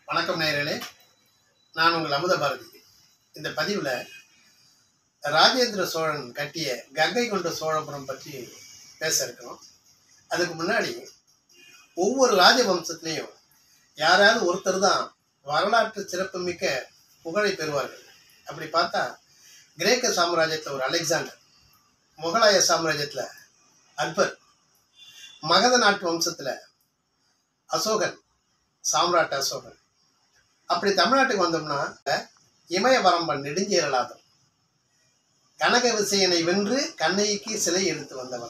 வணக்கம் நேயர்களே நான் உங்கள் அமுத பாரதி இந்த பதிவில் ராஜேந்திர சோழன் கட்டிய கங்கை கொண்ட சோழபுரம் பற்றி பேச இருக்கிறோம் அதுக்கு முன்னாடி ஒவ்வொரு ராஜவம்சத்துலேயும் யாராவது ஒருத்தர் தான் வரலாற்று சிறப்புமிக்க புகழை பெறுவார்கள் அப்படி பார்த்தா கிரேக்க சாம்ராஜ்யத்தில் ஒரு அலெக்சாண்டர் முகலாய சாம்ராஜ்யத்தில் அக்பர் மகத நாட்டு வம்சத்தில் அசோகன் சாம்ராட் அசோகன் அப்படி தமிழ்நாட்டுக்கு வந்தோம்னா இமயவரம்பன் நெடுஞ்சேரலாதன் கனக விசயனை வென்று கண்ணகிக்கு சிலை எடுத்து வந்தவன்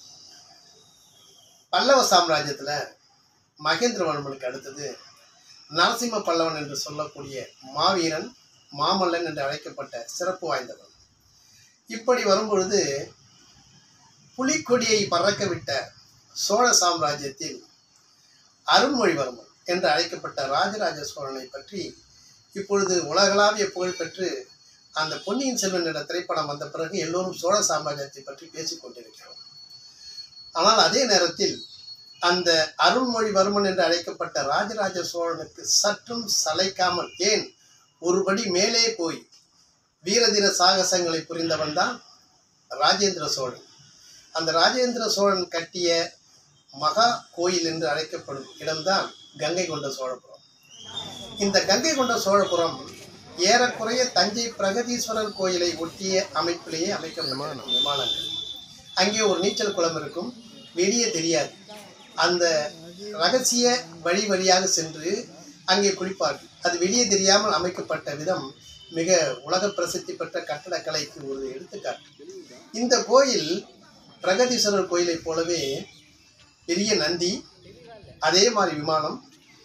பல்லவ சாம்ராஜ்யத்தில் மகேந்திரவர்மனுக்கு அடுத்தது நரசிம்ம பல்லவன் என்று சொல்லக்கூடிய மாவீரன் மாமல்லன் என்று அழைக்கப்பட்ட சிறப்பு வாய்ந்தவன் இப்படி வரும்பொழுது புலிக்கொடியை பறக்க விட்ட சோழ சாம்ராஜ்யத்தில் அருண்மொழிவர்மன் என்று அழைக்கப்பட்ட ராஜராஜ சோழனை பற்றி இப்பொழுது உலகளாவிய புகழ் பெற்று அந்த பொன்னியின் செல்வன் என்ற திரைப்படம் வந்த பிறகு எல்லோரும் சோழ சாம்ராஜ்யத்தை பற்றி பேசிக் கொண்டிருக்கிறோம் ஆனால் அதே நேரத்தில் அந்த அருண்மொழிவர்மன் என்று அழைக்கப்பட்ட ராஜராஜ சோழனுக்கு சற்றும் சளைக்காமல் ஏன் ஒருபடி மேலே போய் வீரதீர சாகசங்களை புரிந்தவன் தான் ராஜேந்திர சோழன் அந்த ராஜேந்திர சோழன் கட்டிய மகா கோயில் என்று அழைக்கப்படும் இடம்தான் கங்கை கொண்ட சோழபுரம் இந்த கங்கை கொண்ட சோழபுரம் ஏறக்குறைய தஞ்சை பிரகதீஸ்வரர் கோயிலை ஒட்டிய அமைப்பிலேயே அமைக்கப்பட்ட விமானங்கள் அங்கே ஒரு நீச்சல் குளம் இருக்கும் வெளியே தெரியாது அந்த ரகசிய வழி வழியாக சென்று அங்கே குளிப்பார்கள் அது வெளியே தெரியாமல் அமைக்கப்பட்ட விதம் மிக உலக பிரசித்தி பெற்ற கட்டடக்கலைக்கு ஒரு எடுத்துக்காட்டு இந்த கோயில் பிரகதீஸ்வரர் கோயிலைப் போலவே பெரிய நந்தி அதே மாதிரி விமானம்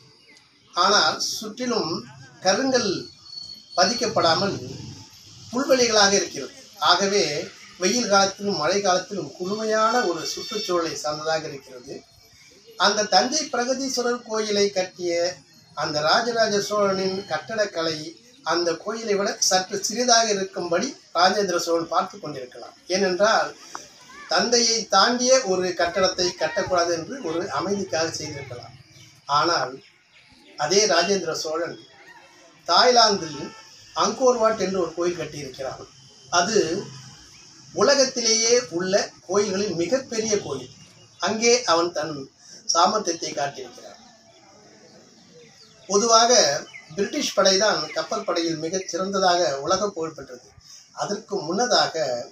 ஆனால் சுற்றிலும் கருங்கல் பதிக்கப்படாமல் புல்வெளிகளாக இருக்கிறது ஆகவே வெயில் காலத்திலும் மழை காலத்திலும் குளுமையான ஒரு சுற்றுச்சூழலை சார்ந்ததாக இருக்கிறது அந்த தஞ்சை பிரகதீஸ்வரர் கோயிலை கட்டிய அந்த ராஜராஜ சோழனின் கட்டடக்கலை அந்த கோயிலை விட சற்று சிறிதாக இருக்கும்படி ராஜேந்திர சோழன் பார்த்து கொண்டிருக்கலாம் ஏனென்றால் தந்தையை தாண்டிய ஒரு கட்டடத்தை கட்டக்கூடாது என்று ஒரு அமைதிக்காக செய்திருக்கலாம் ஆனால் அதே ராஜேந்திர சோழன் தாய்லாந்தில் அங்கோர்வாட் என்று ஒரு கோயில் கட்டியிருக்கிறான் அது உலகத்திலேயே உள்ள கோயில்களில் மிகப்பெரிய கோயில் அங்கே அவன் தன் சாமர்த்தியத்தை காட்டியிருக்கிறான் பொதுவாக பிரிட்டிஷ் படைதான் கப்பல் படையில் மிகச் சிறந்ததாக உலக புகழ் பெற்றது அதற்கு முன்னதாக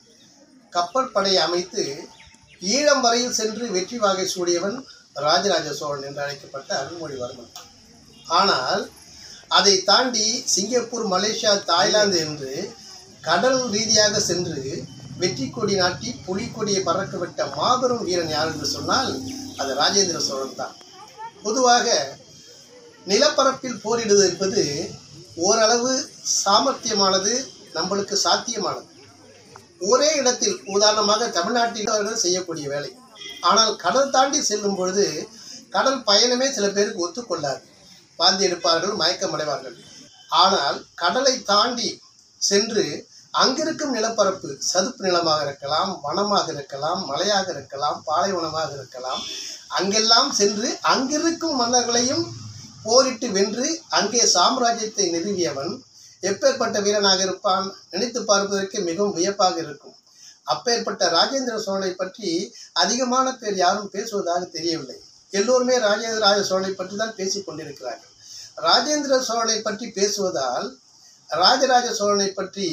கப்பல் படையை அமைத்து ஈழம் வரையில் சென்று வெற்றி வாகை சூடியவன் ராஜராஜ சோழன் என்று அழைக்கப்பட்ட அருள்மொழிவர்மன் ஆனால் அதை தாண்டி சிங்கப்பூர் மலேசியா தாய்லாந்து என்று கடல் ரீதியாக சென்று வெற்றி கொடி நாட்டி புலிக்கொடியை பறக்க விட்ட மாபெரும் வீரன் யார் என்று சொன்னால் அது ராஜேந்திர சோழன் தான் பொதுவாக நிலப்பரப்பில் போரிடுவது என்பது ஓரளவு சாமர்த்தியமானது நம்மளுக்கு சாத்தியமானது ஒரே இடத்தில் உதாரணமாக தமிழ்நாட்டில் அவர்கள் செய்யக்கூடிய வேலை ஆனால் கடல் தாண்டி செல்லும் பொழுது கடல் பயணமே சில பேருக்கு ஒத்துக்கொள்ளாது வாந்தி எடுப்பார்கள் மயக்கமடைவார்கள் ஆனால் கடலை தாண்டி சென்று அங்கிருக்கும் நிலப்பரப்பு சதுப்பு நிலமாக இருக்கலாம் வனமாக இருக்கலாம் மலையாக இருக்கலாம் பாலைவனமாக இருக்கலாம் அங்கெல்லாம் சென்று அங்கிருக்கும் மன்னர்களையும் போரிட்டு வென்று அங்கே சாம்ராஜ்யத்தை நிறுவியவன் எப்பேற்பட்ட வீரனாக இருப்பான் நினைத்து பார்ப்பதற்கு மிகவும் வியப்பாக இருக்கும் அப்பேற்பட்ட ராஜேந்திர சோழனை பற்றி அதிகமான பேர் யாரும் பேசுவதாக தெரியவில்லை எல்லோருமே ராஜேந்திர ராஜ சோழனை பற்றி தான் பேசிக் கொண்டிருக்கிறார்கள் ராஜேந்திர சோழனை பற்றி பேசுவதால் ராஜராஜ சோழனை பற்றி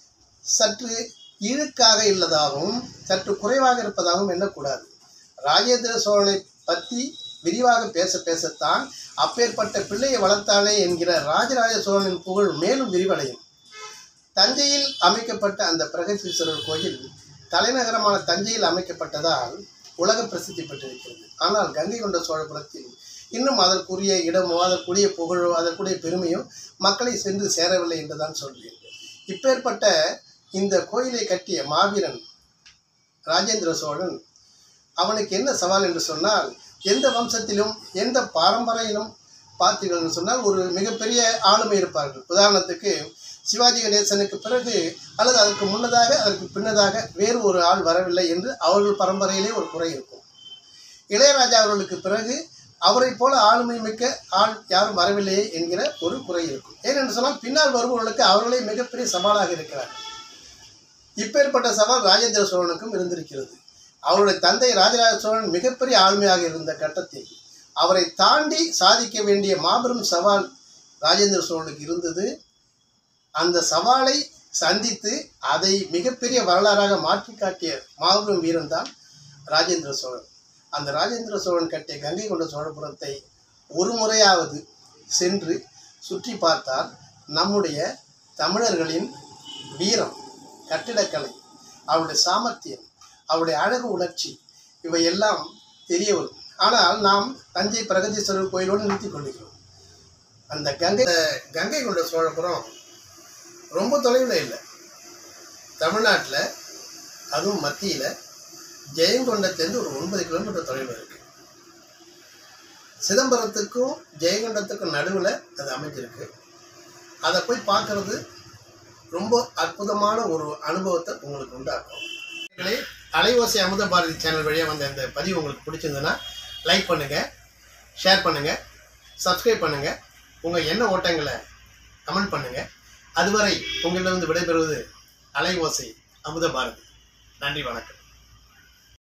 சற்று இழுக்காக உள்ளதாகவும் சற்று குறைவாக இருப்பதாகவும் எண்ணக்கூடாது ராஜேந்திர சோழனை பற்றி விரிவாக பேச பேசத்தான் அப்பேற்பட்ட பிள்ளையை வளர்த்தானே என்கிற ராஜராஜ சோழனின் புகழ் மேலும் விரிவடையும் தஞ்சையில் அமைக்கப்பட்ட அந்த பிரகதீஸ்வரர் கோயில் தலைநகரமான தஞ்சையில் அமைக்கப்பட்டதால் உலக பிரசித்தி பெற்றிருக்கிறது ஆனால் கங்கை கொண்ட சோழபுரத்தில் இன்னும் அதற்குரிய இடமோ அதற்குரிய புகழோ அதற்குரிய பெருமையோ மக்களை சென்று சேரவில்லை என்றுதான் சொல்வேன் இப்பேற்பட்ட இந்த கோயிலை கட்டிய மாவீரன் ராஜேந்திர சோழன் அவனுக்கு என்ன சவால் என்று சொன்னால் எந்த வம்சத்திலும் எந்த பாரம்பரையிலும் பார்த்தீர்கள் சொன்னால் ஒரு மிகப்பெரிய ஆளுமை இருப்பார்கள் உதாரணத்துக்கு சிவாஜி கணேசனுக்கு பிறகு அல்லது அதற்கு முன்னதாக அதற்கு பின்னதாக வேறு ஒரு ஆள் வரவில்லை என்று அவர்கள் பரம்பரையிலே ஒரு குறை இருக்கும் இளையராஜா அவர்களுக்கு பிறகு அவரை போல ஆளுமை மிக்க ஆள் யாரும் வரவில்லையே என்கிற ஒரு குறை இருக்கும் ஏனென்று சொன்னால் பின்னால் வருபவர்களுக்கு அவர்களே மிகப்பெரிய சவாலாக இருக்கிறார் இப்பேற்பட்ட சவால் ராஜேந்திர சோழனுக்கும் இருந்திருக்கிறது அவருடைய தந்தை ராஜராஜ சோழன் மிகப்பெரிய ஆளுமையாக இருந்த கட்டத்தில் அவரை தாண்டி சாதிக்க வேண்டிய மாபெரும் சவால் ராஜேந்திர சோழனுக்கு இருந்தது அந்த சவாலை சந்தித்து அதை மிகப்பெரிய வரலாறாக மாற்றி காட்டிய மாபெரும் வீரன் தான் ராஜேந்திர சோழன் அந்த ராஜேந்திர சோழன் கட்டிய கங்கை கொண்ட சோழபுரத்தை ஒரு முறையாவது சென்று சுற்றி பார்த்தால் நம்முடைய தமிழர்களின் வீரம் கட்டிடக்கலை அவருடைய சாமர்த்தியம் அவருடைய அழகு உணர்ச்சி இவையெல்லாம் தெரிய வரும் ஆனால் நாம் தஞ்சை பிரகதீஸ்வரர் கோயிலோடு நிறுத்திக் கொள்கிறோம் அந்த கங்கை கங்கை கொண்ட சோழபுரம் ரொம்ப தொலைவில் இல்லை தமிழ்நாட்டில் அதுவும் மத்தியில் ஜெயங்கொண்டத்துலேருந்து ஒரு ஒன்பது கிலோமீட்டர் தொலைவில் இருக்கு சிதம்பரத்துக்கும் ஜெயங்கொண்டத்துக்கும் நடுவில் அது அமைஞ்சிருக்கு அதை போய் பார்க்கறது ரொம்ப அற்புதமான ஒரு அனுபவத்தை உங்களுக்கு உண்டாக்கும் நேயர்களே, அலைவோசை அமுத பாரதி சேனல் வழியாக வந்த இந்த பதிவு உங்களுக்கு பிடிச்சிருந்ததுன்னா லைக் பண்ணுங்கள் ஷேர் பண்ணுங்கள் சப்ஸ்கிரைப் பண்ணுங்கள் உங்கள் எண்ண ஓட்டங்களை கமெண்ட் பண்ணுங்கள் அதுவரை உங்களிடம் விடைபெறுவது அலைவோசை அமுத பாரதி நன்றி வணக்கம்